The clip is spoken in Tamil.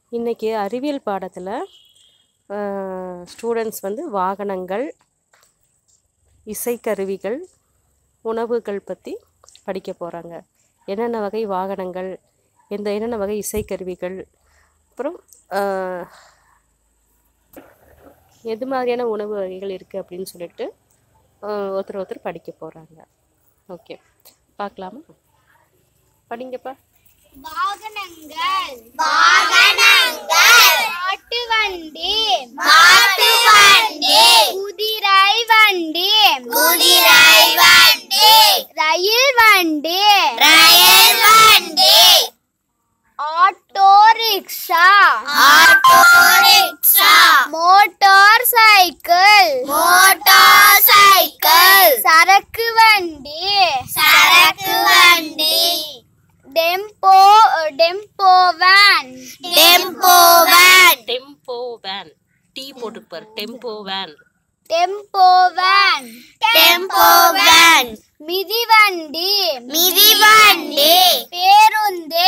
இன்றைக்கி அறிவியல் பாடத்தில் ஸ்டூடெண்ட்ஸ் வந்து வாகனங்கள் இசைக்கருவிகள் உணவுகள் பற்றி படிக்க போகிறாங்க என்னென்ன வகை வாகனங்கள் எந்த என்னென்ன வகை இசைக்கருவிகள் அப்புறம் ஆஹ், எது மாதிரியான உணவு வகைகள் இருக்குது அப்படின்னு சொல்லிட்டு ஆஹ், ஒருத்தர் ஒருத்தர் படிக்க போகிறாங்க ஓகே பார்க்கலாமா படிங்கப்பா வாகனங்கள் வாகனங்கள் மாட்டு வண்டி மாட்டு வண்டி குதிரை வண்டி குதிரை வண்டி ரயில் வண்டி ரயில் வண்டி auto rickshaw auto rickshaw motor cycle motor cycle சரக்கு வண்டி சரக்கு வண்டி tempo tempo van tempo van tempo van tea போட்டுருப்பார் tempo van tempo van tempo van மிதிவண்டி மிதிவண்டி பேருந்து